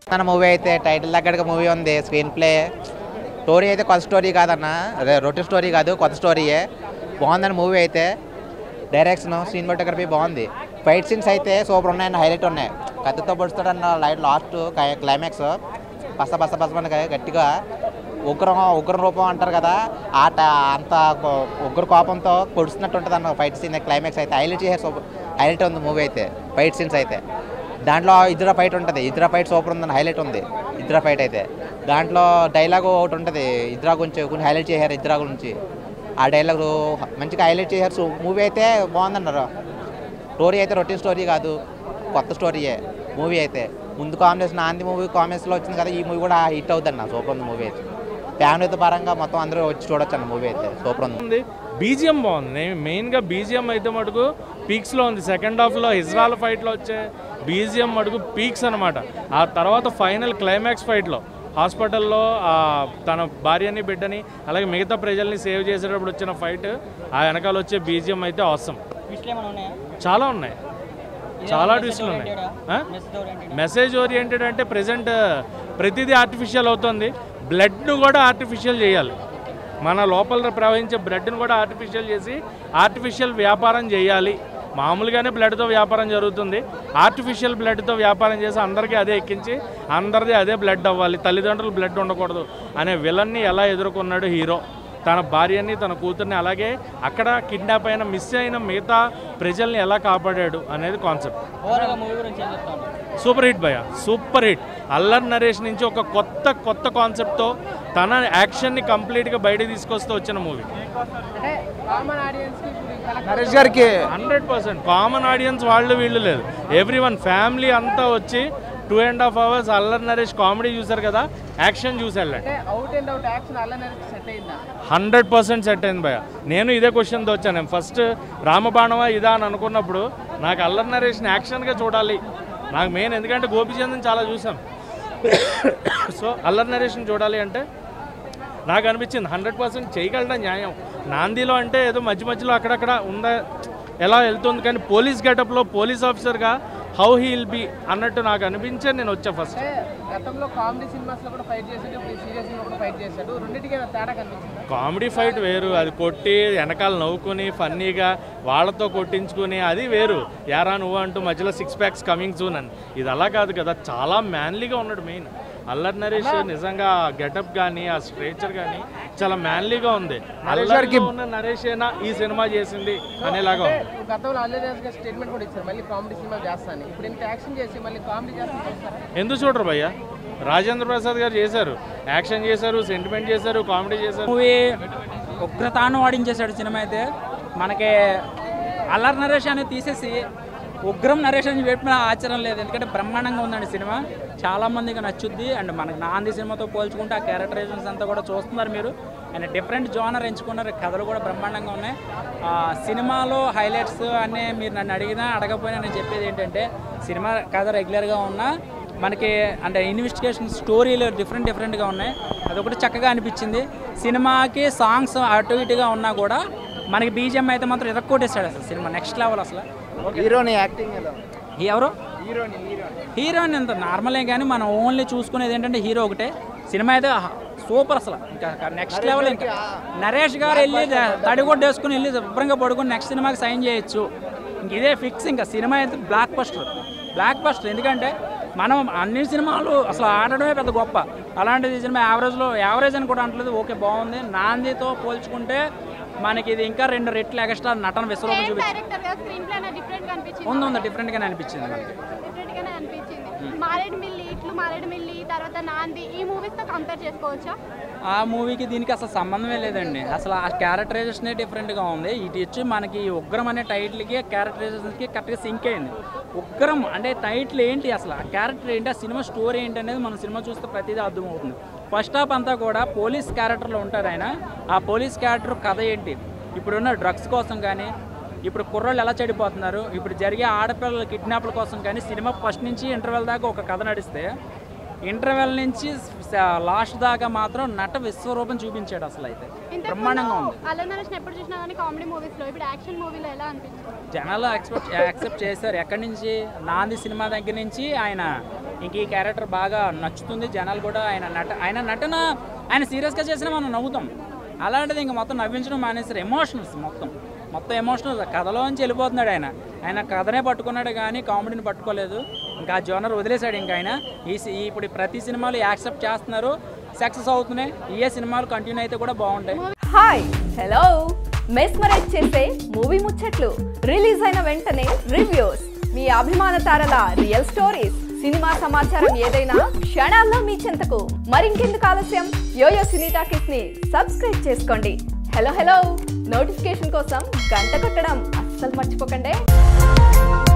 మన మూవీ అయితే టైటిల్ దగ్గరగా మూవీ ఉంది స్క్రీన్ ప్లే స్టోరీ అయితే కొత్త స్టోరీ కాదన్న అదే రొటీన్ స్టోరీ కాదు కొత్త స్టోరీయే బాగుందని మూవీ అయితే డైరెక్షన్ సినిమాటోగ్రఫీ బాగుంది ఫైట్ సీన్స్ అయితే సూపర్ ఉన్నాయన్న హైలైట్ ఉన్నాయి కత్తితో పొడుస్తాడన్న లైట్ లాస్ట్ క్లైమాక్స్ బస్స బస్స బస్స గట్టిగా ఉగ్రం ఉగ్రం రూపం అంటారు కదా ఆట అంత కో- ఉగ్ర కోపంతో పొడుస్తున్నట్టు ఉంటుంది అన్న ఫైట్ సీన్ క్లైమాక్స్ అయితే హైలైట్ చేసే సూపర్ హైలైట్ ఉంది మూవీ అయితే ఫైట్ సీన్స్ అయితే దాంట్లో ఇద్దరు ఫైట్ ఉంటుంది ఇద్దరు ఫైట్ సూపర్ ఉందని హైలైట్ ఉంది ఇద్దరు ఫైట్ అయితే దాంట్లో డైలాగ్ ఒకటి ఉంటుంది ఇద్దరా గురించి కొన్ని హైలైట్ చేశారు ఇద్దరా గురించి ఆ డైలాగ్ మంచిగా హైలైట్ చేశారు సో మూవీ అయితే బాగుందన్నారు స్టోరీ అయితే రొటీన్ స్టోరీ కాదు కొత్త స్టోరీయే మూవీ అయితే ముందు కాంబినేషన్ ఆంది మూవీ కాంబినేషన్లో వచ్చింది కదా ఈ మూవీ కూడా హిట్ అవుతుంది అన్న సూపర్ ఉంది మూవీ అయితే ఫ్యామిలీతో పరంగా మొత్తం అందరూ వచ్చి చూడొచ్చు అన్న మూవీ అయితే సూపర్ ఉంది ఉంది బీజిఎం బాగుంది నేను మెయిన్గా బీజిఎం అయితే మటుకు పీక్స్లో ఉంది సెకండ్ హాఫ్లో ఇజ్రాల్ ఫైట్లో వచ్చే బీజిఎం మటుకు పీక్స్ అనమాట ఆ తర్వాత ఫైనల్ క్లైమాక్స్ ఫైట్లో హాస్పిటల్లో ఆ తన భార్యని బిడ్డని అలాగే మిగతా ప్రజల్ని సేవ్ చేసేటప్పుడు వచ్చిన ఫైట్ ఆ వెనకాల వచ్చే బీజిఎం అయితే అవసరం చాలా ఉన్నాయి చాలా ట్విస్టులు ఉన్నాయి ఆ? మెసేజ్ ఓరియంటెడ్ అంటే ప్రజెంట్ ప్రతిదీ ఆర్టిఫిషియల్ అవుతుంది బ్లడ్ను కూడా ఆర్టిఫిషియల్ చేయాలి మన లోపల ప్రవహించే బ్లడ్ను కూడా ఆర్టిఫిషియల్ చేసి ఆర్టిఫిషియల్ వ్యాపారం చేయాలి మామూలుగానే బ్లడ్తో వ్యాపారం జరుగుతుంది ఆర్టిఫిషియల్ బ్లడ్తో వ్యాపారం చేసి అందరికీ అదే ఎక్కించి అందరిది అదే బ్లడ్ అవ్వాలి తల్లిదండ్రులు బ్లడ్ ఉండకూడదు అనే విలన్ని ఎలా ఎదుర్కొన్నాడు హీరో తన భార్యని తన కూతుర్ని అలాగే అక్కడ కిడ్నాప్ అయిన మిస్ అయిన మిగతా ప్రజల్ని ఎలా కాపాడాడు అనేది కాన్సెప్ట్ సూపర్ హిట్ భయ సూపర్ హిట్ అల్లర్ నరేష్ నుంచి ఒక కొత్త కొత్త కాన్సెప్ట్తో తన యాక్షన్ని కంప్లీట్గా బయటకు తీసుకొస్తూ వచ్చిన మూవీ నరేష్ గారికి హండ్రెడ్ పర్సెంట్ కామన్ ఆడియన్స్ వాళ్ళు వీళ్ళు లేదు ఎవ్రీ వన్ ఫ్యామిలీ అంతా వచ్చి two and half hours Allari Naresh comedy చూసారు కదా యాక్షన్ చూసి వెళ్ళండి అవుట్ అండ్ అవుట్ యాక్షన్ అలా సెట్ అయిందా హండ్రెడ్ పర్సెంట్ సెట్ అయింది భయ నేను ఇదే క్వశ్చన్తో వచ్చాను ఫస్ట్ రామబాణమా ఇదా అని అనుకున్నప్పుడు నాకు అల్లరి నరేష్ని యాక్షన్గా చూడాలి నాకు మెయిన్ ఎందుకంటే గోపిచంద్ని చాలా చూసాం సో అల్లరి నరేష్ని చూడాలి అంటే నాకు అనిపించింది హండ్రెడ్ పర్సెంట్ చేయగలడం న్యాయం నాందిలో అంటే ఏదో మధ్య మధ్యలో అక్కడక్కడ ఉందా ఎలా వెళ్తుంది కానీ పోలీస్ గెటప్లో పోలీస్ ఆఫీసర్గా హౌ హీ విల్ బి అన్నట్టు నాకు అనిపించే నేను వచ్చా ఫస్ట్ అంటే గతంలో కామెడీ సినిమాస్ లో కూడా ఫైట్ చేసాడు ఇప్పుడు సీరియస్ లో కూడా ఫైట్ చేశాడు రెండింటికి ఏమైనా తేడా కనిపించింది కామెడీ ఫైట్ వేరు అది కొట్టి వెనకాల నవ్వుకుని ఫన్నీగా వాళ్ళతో కొట్టించుకుని అది వేరు యారా నువ్వు అంటూ మధ్యలో సిక్స్ ప్యాక్స్ కమింగ్ సూన్ అని ఇది అలా కాదు కదా చాలా మ్యాన్లీగా ఉన్నాడు మెయిన్ అల్లరి నరేష్ నిజంగా గెటప్ కానీ ఆ స్ట్రేచర్ కానీ చాలా మ్యాన్లీగా ఉంది అల్లరికి ఉన్న నరేష్ అయినా ఈ సినిమా చేసింది అనేలాగా ఉంది గతంలో అల్లరి గారు స్టేట్మెంట్ కూడా ఇచ్చారు మళ్ళీ కామెడీ సినిమా చేస్తాను ఇప్పుడు ఇంత యాక్షన్ చేసి మళ్ళీ కామెడీ చేస్తాను చూస్తారా ఎందుకు చూడరు భయ్య రాజేంద్ర ప్రసాద్ గారు చేశారు యాక్షన్ చేశారు సెంటిమెంట్ చేశారు కామెడీ చేశారు మూవీ ఉగ్రతాను వాడించేశాడు సినిమా అయితే మనకి అల్లరి నరేష్ అనేది తీసేసి ఉగ్రం నరేష్ అని చెప్పిన ఆశ్చర్యం లేదు ఎందుకంటే బ్రహ్మాండంగా ఉందండి సినిమా చాలా మందికి నచ్చుద్ది అండ్ మనకి నాంది సినిమాతో పోల్చుకుంటే ఆ క్యారెక్టరైజేషన్స్ అంతా కూడా చూస్తున్నారు మీరు అండ్ డిఫరెంట్ జోనర్ ఎంచుకున్నారు కథలు కూడా బ్రహ్మాండంగా ఉన్నాయి ఆ, సినిమాలో హైలైట్స్ అన్నీ మీరు నన్ను అడిగినా అడగకపోయినా నేను చెప్పేది ఏంటంటే సినిమా కథ రెగ్యులర్గా ఉన్నా మనకి అంటే ఇన్వెస్టిగేషన్ స్టోరీలు డిఫరెంట్ డిఫరెంట్గా ఉన్నాయి అదొకటి చక్కగా అనిపించింది సినిమాకి సాంగ్స్ అటు ఇటుగా ఉన్నా కూడా మనకి బీజిఎం అయితే మాత్రం ఇరక్కొట్టేశాడు అసలు సినిమా నెక్స్ట్ లెవెల్ అసలు హీరోని యాక్టింగ్ ఎలా ఎవరు హీరోయిన్ ఎంత నార్మలే కానీ మనం ఓన్లీ చూసుకునేది ఏంటంటే హీరో ఒకటే సినిమా అయితే సూపర్ అసలు ఇంకా నెక్స్ట్ లెవెల్ ఇంకా నరేష్ గారు వెళ్ళి తడిగొడ్డు వేసుకుని వెళ్ళి శుభ్రంగా పడుకుని నెక్స్ట్ సినిమాకి సైన్ చేయొచ్చు ఇంక ఇదే ఫిక్స్ ఇంకా సినిమా అయితే బ్లాక్ బస్టర్ బ్లాక్ బస్టర్ ఎందుకంటే మనం అన్ని సినిమాలు అసలు ఆడడమే పెద్ద గొప్ప అలాంటిది ఈ సినిమా యావరేజ్లో యావరేజ్ అని కూడా అంటలేదు ఓకే బాగుంది నాందితో పోల్చుకుంటే మనకి ఇది ఇంకా రెండు రెట్లు ఎక్స్ట్రా నటన విశ్వరూపం చూపించింది డైరెక్టర్ గా స్క్రీన్ ప్లే అనేది డిఫరెంట్ గా అనిపించింది ఉంది ఉంది డిఫరెంట్గానే అనిపించింది మనకి డిఫరెంట్ గానే అనిపించింది మారేడుమిల్లి ఇట్లు మారేడుమిల్లి తర్వాత నాంది ఈ మూవీస్ తో కంపేర్ చేసుకోవచ్చా ఆ మూవీకి దీనికి అసలు సంబంధమే లేదండి అసలు ఆ క్యారెక్టరైజేషనే డిఫరెంట్గా ఉంది ఇటు వచ్చి మనకి ఈ ఉగ్రం అనే టైటిల్కి క్యారెక్టరైజేషన్కి కరెక్ట్గా సింక్ అయింది ఉగ్రం అంటే టైటిల్ ఏంటి అసలు ఆ క్యారెక్టర్ ఏంటి ఆ సినిమా స్టోరీ ఏంటి అనేది మనం సినిమా చూస్తే ప్రతిదీ అర్థమవుతుంది ఫస్ట్ హాఫ్ అంతా కూడా పోలీస్ క్యారెక్టర్లో ఉంటారు ఆయన ఆ పోలీస్ క్యారెక్టర్ కథ ఏంటి ఇప్పుడున్న డ్రగ్స్ కోసం కానీ ఇప్పుడు కుర్రోళ్ళు ఎలా చెడిపోతున్నారు ఇప్పుడు జరిగే ఆడపిల్లల కిడ్నాప్ల కోసం కానీ సినిమా ఫస్ట్ నుంచి ఇంటర్వెల్ దాకా ఒక కథ నడిస్తే ఇంటర్వెల్ నుంచి లాస్ట్ దాకా మాత్రం నట విశ్వరూపం చూపించాడు అసలు అయితే బ్రహ్మాండంగా ఉంది అలా నరేష్ ఎప్పుడు చూసినా కానీ కామెడీ మూవీస్ లో ఇప్పుడు యాక్షన్ మూవీలో ఎలా అనిపించింది జనాలు ఎక్స్పెక్ట్ యాక్సెప్ట్ చేశారు ఎక్కడి నుంచి నాంది సినిమా దగ్గర నుంచి ఆయన ఇంక ఈ క్యారెక్టర్ బాగా నచ్చుతుంది జనాలు కూడా ఆయన నట ఆయన నటన ఆయన సీరియస్గా చేసినా మనం నవ్వుతాం అలాంటిది ఇంక మొత్తం నవ్వించడం మానేసారు ఎమోషనల్స్ మొత్తం మొత్తం ఎమోషనల్స్ కథలోంచి వెళ్ళిపోతున్నాడు ఆయన ఆయన కథనే పట్టుకున్నాడు కానీ కామెడీని పట్టుకోలేదు ఇంకా ఆ జోనర్ వదిలేశాడు ఇంకా ఆయన ఈ సి- ఈ ఇప్పుడు ప్రతి సినిమాలు యాక్సెప్ట్ చేస్తున్నారు సక్సెస్ అవుతున్నాయి ఏ సినిమాలు కంటిన్యూ అయితే కూడా బాగుంటాయి హాయ్ హలో మెస్మరైజ్ చేసే మూవీ ముచ్చట్లు రిలీజ్ అయిన వెంటనే రివ్యూస్ మీ అభిమాన తారల రియల్ స్టోరీస్ సినిమా సమాచారం ఏదైనా క్షణాల్లో మీ చెంతకు మరింకెందుకు ఆలస్యం యోయో సినీ టాకీస్ ని సబ్స్క్రైబ్ చేసుకోండి హలో హలో నోటిఫికేషన్ కోసం గంట కొట్టడం అస్సలు మర్చిపోకండి